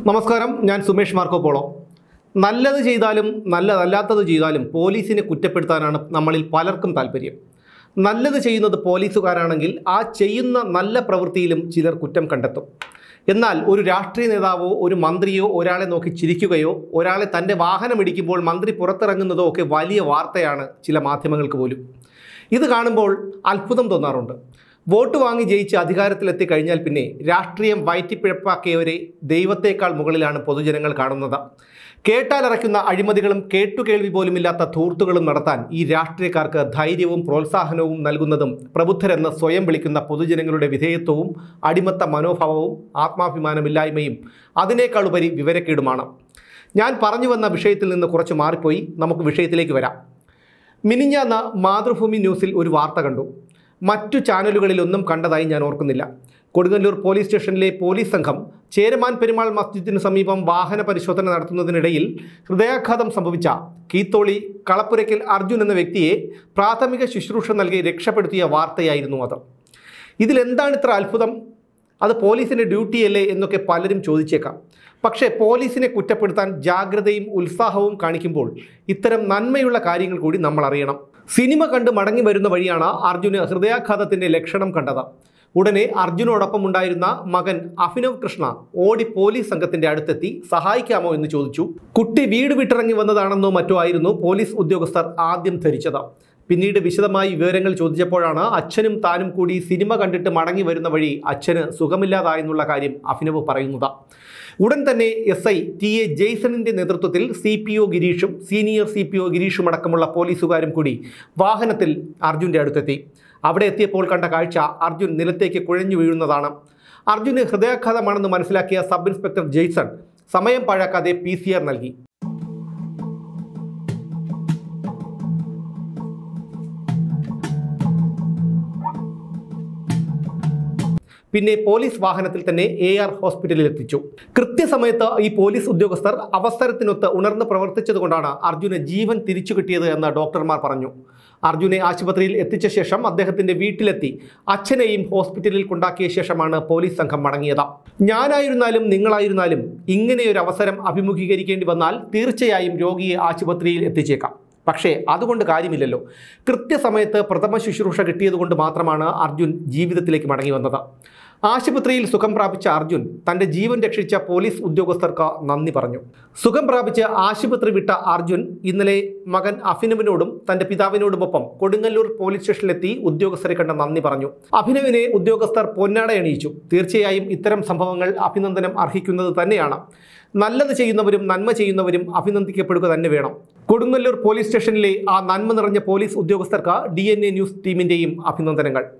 നമസ്കാരം ഞാൻ Sumesh Marco polo നല്ലത് ചെയ്താലും നല്ലതല്ലാത്തത് ചെയ്താലും പോലീസിനെ കുറ്റപ്പെടുത്താനാണ് നമ്മളിൽ പലർക്കും താല്പര്യം നല്ലത് ചെയ്യുന്നത് പോലീസുകാരാണെങ്കിൽ ആ ചെയ്യുന്ന നല്ല പ്രവൃത്തിയിലും ചിലർ കുറ്റം കണ്ടെത്തും എന്നാൽ ഒരു രാഷ്ട്രീയ നേതാവോ ഒരു മന്ത്രിയോ ഒരാളെ നോക്കി ചിരിക്കുകയോ ഒരാളെ തൻ്റെ വാഹനം ഇടിക്കുമ്പോൾ മന്ത്രി പുറത്തിറങ്ങുന്നതോ ഒക്കെ വലിയ വാർത്തയാണ് ചില മാധ്യമങ്ങൾക്ക് പോലും ഇത് കാണുമ്പോൾ അത്ഭുതം തോന്നാറുണ്ട് വോട്ട് വാങ്ങി ജയിച്ച് അധികാരത്തിലെത്തി കഴിഞ്ഞാൽ പിന്നെ രാഷ്ട്രീയം വയറ്റിപ്പിഴപ്പാക്കിയവരെ ദൈവത്തേക്കാൾ മുകളിലാണ് പൊതുജനങ്ങൾ കാണുന്നത് കേട്ടാലറയ്ക്കുന്ന അഴിമതികളും കേട്ടുകേൾവി പോലുമില്ലാത്ത ധൂർത്തുകളും നടത്താൻ ഈ രാഷ്ട്രീയക്കാർക്ക് ധൈര്യവും പ്രോത്സാഹനവും നൽകുന്നതും പ്രബുദ്ധരെന്ന് സ്വയം വിളിക്കുന്ന പൊതുജനങ്ങളുടെ വിധേയത്വവും അടിമത്ത മനോഭാവവും ആത്മാഭിമാനമില്ലായ്മയും അതിനേക്കാളുപരി വിവരക്കേടുമാണ് ഞാൻ പറഞ്ഞു വന്ന വിഷയത്തിൽ നിന്ന് കുറച്ച് മാറിപ്പോയി നമുക്ക് വിഷയത്തിലേക്ക് വരാം മിനിഞ്ഞാന്ന് മാതൃഭൂമി ന്യൂസിൽ ഒരു വാർത്ത കണ്ടു മറ്റു ചാനലുകളിലൊന്നും കണ്ടതായി ഞാൻ ഓർക്കുന്നില്ല കൊടുങ്ങല്ലൂർ പോലീസ് സ്റ്റേഷനിലെ പോലീസ് സംഘം ചേരമാൻ പെരുമാൾ മസ്ജിദിന് സമീപം വാഹന പരിശോധന നടത്തുന്നതിനിടയിൽ ഹൃദയാഘാതം സംഭവിച്ച കീത്തോളി കളപ്പുരയ്ക്കൽ അർജുൻ എന്ന വ്യക്തിയെ പ്രാഥമിക ശുശ്രൂഷ നൽകി രക്ഷപ്പെടുത്തിയ വാർത്തയായിരുന്നു അത് ഇതിലെന്താണ് ഇത്ര അത്ഭുതം അത് പോലീസിൻ്റെ ഡ്യൂട്ടിയല്ലേ എന്നൊക്കെ പലരും ചോദിച്ചേക്കാം പക്ഷേ പോലീസിനെ കുറ്റപ്പെടുത്താൻ ജാഗ്രതയും ഉത്സാഹവും കാണിക്കുമ്പോൾ ഇത്തരം നന്മയുള്ള കാര്യങ്ങൾ കൂടി നമ്മൾ അറിയണം സിനിമ കണ്ട് മടങ്ങി വരുന്ന വഴിയാണ് അർജുന് ഹൃദയാഘാതത്തിൻ്റെ ലക്ഷണം കണ്ടത് ഉടനെ അർജുനോടൊപ്പം ഉണ്ടായിരുന്ന മകൻ അഭിനവ് കൃഷ്ണ ഓടി പോലീസ് സംഘത്തിന്റെ അടുത്തെത്തി സഹായിക്കാമോ എന്ന് ചോദിച്ചു കുട്ടി വീട് വിട്ടിറങ്ങി വന്നതാണെന്നോ മറ്റോ ആയിരുന്നു പോലീസ് ഉദ്യോഗസ്ഥർ ആദ്യം ധരിച്ചത് പിന്നീട് വിശദമായി വിവരങ്ങൾ ചോദിച്ചപ്പോഴാണ് അച്ഛനും താനും കൂടി സിനിമ കണ്ടിട്ട് മടങ്ങി വരുന്ന വഴി അച്ഛന് സുഖമില്ലാതായെന്നുള്ള കാര്യം അഭിനവ് പറയുന്നത് ഉടൻ തന്നെ എസ് ഐ ടി എ ജെയ്സണിൻ്റെ നേതൃത്വത്തിൽ സി പി ഒ ഗിരീഷും സീനിയർ സി പി ഒ ഗിരീഷും അടക്കമുള്ള പോലീസുകാരും കൂടി വാഹനത്തിൽ അർജുൻ്റെ അടുത്തെത്തി അവിടെ എത്തിയപ്പോൾ കണ്ട കാഴ്ച അർജുൻ നിലത്തേക്ക് കുഴഞ്ഞു വീഴുന്നതാണ് അർജുന് ഹൃദയാഘാതമാണെന്ന് മനസ്സിലാക്കിയ സബ് ഇൻസ്പെക്ടർ ജെയ്സൺ സമയം പാഴാക്കാതെ പി സി ആർ നൽകി പിന്നെ പോലീസ് വാഹനത്തിൽ തന്നെ എ ആർ ഹോസ്പിറ്റലിൽ എത്തിച്ചു കൃത്യസമയത്ത് ഈ പോലീസ് ഉദ്യോഗസ്ഥർ അവസരത്തിനൊത്ത് ഉണർന്ന് പ്രവർത്തിച്ചതുകൊണ്ടാണ് അർജുന് ജീവൻ തിരിച്ചു കിട്ടിയത് എന്ന് ഡോക്ടർമാർ പറഞ്ഞു അർജുനെ ആശുപത്രിയിൽ എത്തിച്ച ശേഷം അദ്ദേഹത്തിന്റെ വീട്ടിലെത്തി അച്ഛനെയും ഹോസ്പിറ്റലിൽ കൊണ്ടാക്കിയ ശേഷമാണ് പോലീസ് സംഘം മടങ്ങിയത് ഞാനായിരുന്നാലും നിങ്ങളായിരുന്നാലും ഇങ്ങനെയൊരു അവസരം അഭിമുഖീകരിക്കേണ്ടി വന്നാൽ തീർച്ചയായും രോഗിയെ ആശുപത്രിയിൽ എത്തിച്ചേക്കാം പക്ഷേ അതുകൊണ്ട് കാര്യമില്ലല്ലോ കൃത്യസമയത്ത് പ്രഥമ ശുശ്രൂഷ കിട്ടിയതുകൊണ്ട് മാത്രമാണ് അർജുൻ ജീവിതത്തിലേക്ക് മടങ്ങി വന്നത് ആശുപത്രിയിൽ സുഖം പ്രാപിച്ച അർജുൻ തൻ്റെ ജീവൻ രക്ഷിച്ച പോലീസ് ഉദ്യോഗസ്ഥർക്ക് നന്ദി പറഞ്ഞു സുഖം പ്രാപിച്ച് ആശുപത്രി വിട്ട അർജുൻ ഇന്നലെ മകൻ അഭിനവിനോടും തൻ്റെ പിതാവിനോടുമൊപ്പം കൊടുങ്ങല്ലൂർ പോലീസ് സ്റ്റേഷനിലെത്തി ഉദ്യോഗസ്ഥരെ കണ്ട നന്ദി പറഞ്ഞു അഭിനവിനെ ഉദ്യോഗസ്ഥർ പൊന്നാട അണിയിച്ചു തീർച്ചയായും ഇത്തരം സംഭവങ്ങൾ അഭിനന്ദനം അർഹിക്കുന്നത് തന്നെയാണ് നല്ലത് ചെയ്യുന്നവരും നന്മ ചെയ്യുന്നവരും അഭിനന്ദിക്കപ്പെടുക തന്നെ വേണം കൊടുങ്ങല്ലൂർ പോലീസ് സ്റ്റേഷനിലെ ആ നന്മ നിറഞ്ഞ പോലീസ് ഉദ്യോഗസ്ഥർക്ക് ഡി ന്യൂസ് ടീമിൻ്റെയും അഭിനന്ദനങ്ങൾ